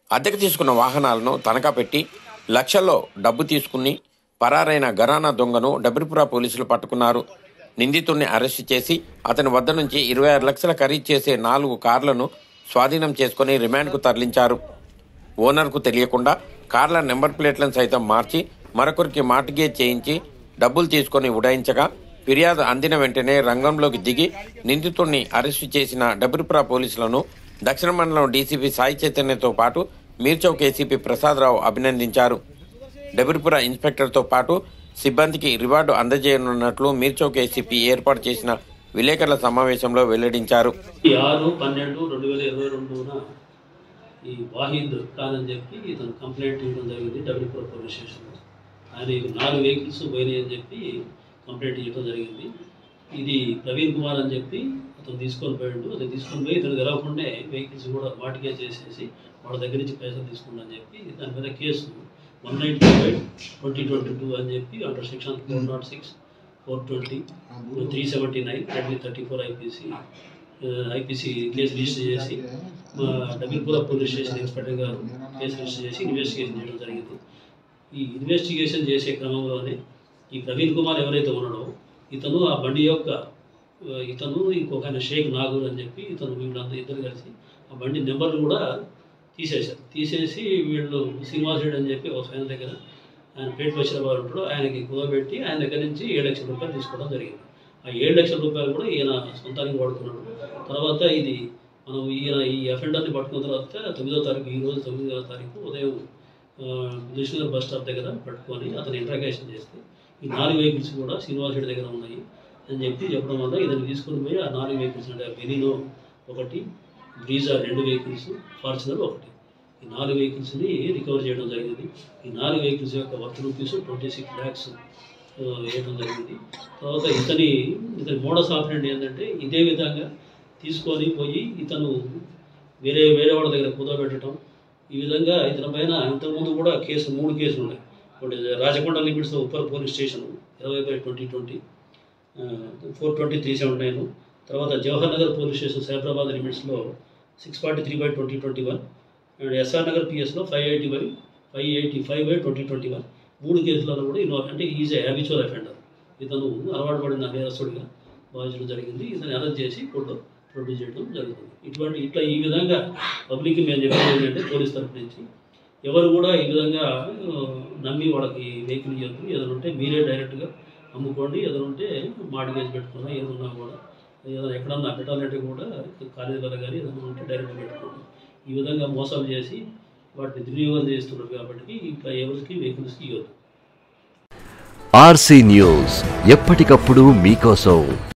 అద్దెకు తీసుకున్న వాహనాలను తనఖా పెట్టి లక్షల్లో డబ్బు తీసుకుని పరారైన గరానా దొంగను డబిరిపుర పోలీసులు పట్టుకున్నారు నిందితుడిని అరెస్టు చేసి అతని వద్ద నుంచి ఇరవై ఆరు లక్షల ఖరీదు చేసే నాలుగు కార్లను స్వాధీనం చేసుకుని రిమాండ్కు తరలించారు ఓనర్కు తెలియకుండా కార్ల నెంబర్ ప్లేట్లను సైతం మార్చి మరొకరికి మార్టిగేజ్ చేయించి డబ్బులు తీసుకొని ఉడాయించగా ఫిర్యాదు అందిన వెంటనే రంగంలోకి దిగి నిందితుడిని అరెస్టు చేసిన డబిరిపుర పోలీసులను దక్షిణ మండలం డీసీపీ సాయి చైతన్యతో పాటు మీర్చౌక్ ఏసీపీ ప్రసాదరావు అభినందించారు డబిరిపుర ఇన్స్పెక్టర్తో పాటు సిబ్బందికి రివార్డు అందజేయనున్నట్లు మీర్చౌక్ ఏసీపీ ఏర్పాటు చేసిన విలేకరుల సమావేశంలో వెల్లడించారు ఈ ఆరు పన్నెండు రెండు వేల ఇరవై రెండున ఈ వాహిద్ ఖాన్ అని చెప్పి ఇతను కంప్లైంట్ ఇవ్వడం జరిగింది డబ్ల్యూపూర్ పోలీస్ స్టేషన్లో ఆయన ఈ నాలుగు వెహికల్స్ పోయినాయి అని చెప్పి కంప్లైంట్ ఇవ్వడం జరిగింది ఇది ప్రవీణ్ కుమార్ అని చెప్పి అతను తీసుకొని పోయాడు అది తీసుకొని పోయి ఇతను తెలవకుండే వెహికల్స్ కూడా వాటికే చేసేసి వాళ్ళ దగ్గర నుంచి పైసలు తీసుకుందని చెప్పి దాని మీద case one ninety five twenty twenty two అని చెప్పి under section four not six four twenty three seventy nine thirty thirty four IPC IPC case register చేసి మా డబిల్పూర పోలీస్ స్టేషన్ ఇన్స్పెక్టర్ గారు కేసు రిజిస్టర్ చేసి ఇన్వెస్టిగేషన్ చేయడం జరిగింది ఈ ఇన్వెస్టిగేషన్ చేసే క్రమంలోనే ఈ ప్రవీణ్ కుమార్ ఎవరైతే ఉన్నాడో ఇతను ఆ బండి యొక్క ఆ, ఇతను ఇంకొక ఆయన షేక్ నాగూర్ అని చెప్పి ఇతను వీళ్ళందరూ ఇద్దరు కలిసి ఆ బండి నెంబర్లు కూడా తీసేశారు తీసేసి వీళ్ళు శ్రీనివాస్ రెడ్డి అని చెప్పి ఒక ఆయన దగ్గర ఆయన పేట వచ్చిన వారు ఉంటాడు ఆయనకి కుదబెట్టి ఆయన దగ్గర నుంచి ఏడు లక్షల రూపాయలు తీసుకోవడం జరిగింది ఆ ఏడు లక్షల రూపాయలు కూడా ఈయన సొంతానికి వాడుకున్నాడు తర్వాత ఇది మనం ఈయన ఈ అఫెండర్ని పట్టుకున్న తర్వాత తొమ్మిదో తారీఖు ఈ రోజు తొమ్మిదవ తారీఖు ఉదయం దిల్సునగర్ బస్ స్టాప్ దగ్గర పట్టుకొని అతను ఇంట్రాగేషన్ చేస్తే ఈ నాలుగు వెహికల్స్ కూడా శ్రీనివాస్ రెడ్డి దగ్గర ఉన్నాయి అని చెప్పి చెప్పడం వల్ల ఇతను తీసుకొని పోయి ఆ నాలుగు వెహికల్స్ అంటే బెనినో ఒకటి బ్రీజా రెండు వెహికల్స్ ఫార్చునర్ ఒకటి ఈ నాలుగు వెహికల్స్ని రికవర్ చేయడం జరిగింది ఈ నాలుగు వెహికల్స్ యొక్క worth rupees twenty six lakhs వేయడం జరిగింది తర్వాత ఇతని ఇతని మోడస్ ఆపరేంట్ ఏంటంటే ఇదే విధంగా తీసుకొని పోయి ఇతను వేరే వేరే వాళ్ళ దగ్గర కుదబెట్టడం ఈ విధంగా ఇతని పైన ఇంతకుముందు కూడా కేసు మూడు కేసులు ఉన్నాయి ఒకటి Rachakonda limits Uppal police station ఇరవై by twenty twenty four twenty three seven nine తర్వాత జవహర్ నగర్ పోలీస్ స్టేషన్ సైబరాబాద్ లిమిట్స్లో six forty three by twenty twenty one and S R Nagar పిఎస్లో five eighty by five eighty five by twenty twenty one మూడు కేసులలో కూడా involve అంటే is habitual offender ఇతను అలవాటు పడిన నేరస్తుడిగా భావించడం జరిగింది ఇతను అరెస్ట్ చేసి కోర్టులో ప్రొడ్యూస్ చేయడం జరుగుతుంది ఇటువంటి ఇట్లా ఈ విధంగా పబ్లిక్కి మేము చెప్పేది ఏంటంటే పోలీస్ తరఫు నుంచి ఎవరు కూడా ఈ విధంగా ఆ, నమ్మి వాళ్ళకి వెహికల్ ఇవ్వద్దు ఏదైనా ఉంటే మీరే డైరెక్ట్గా అమ్ముకోండి ఏదైనా ఉంటే మార్టిగేజ్ పెట్టుకున్నా ఏదన్నా కూడా ఏదైనా ఎక్కడన్నా పెట్టాలంటే కూడా కాలేజీలలో కానీ ఏదైనా ఉంటే డైరెక్ట్ పెట్టుకోండి ఈ విధంగా మోసాలు చేసి వాటిని దుర్వినియోగం చేస్తున్నారు కాబట్టి ఇట్లా ఎవరికి వెహికల్స్కి ఇవ్వద్దు ఆర్సీ న్యూస్ ఎప్పటికప్పుడు మీకోసం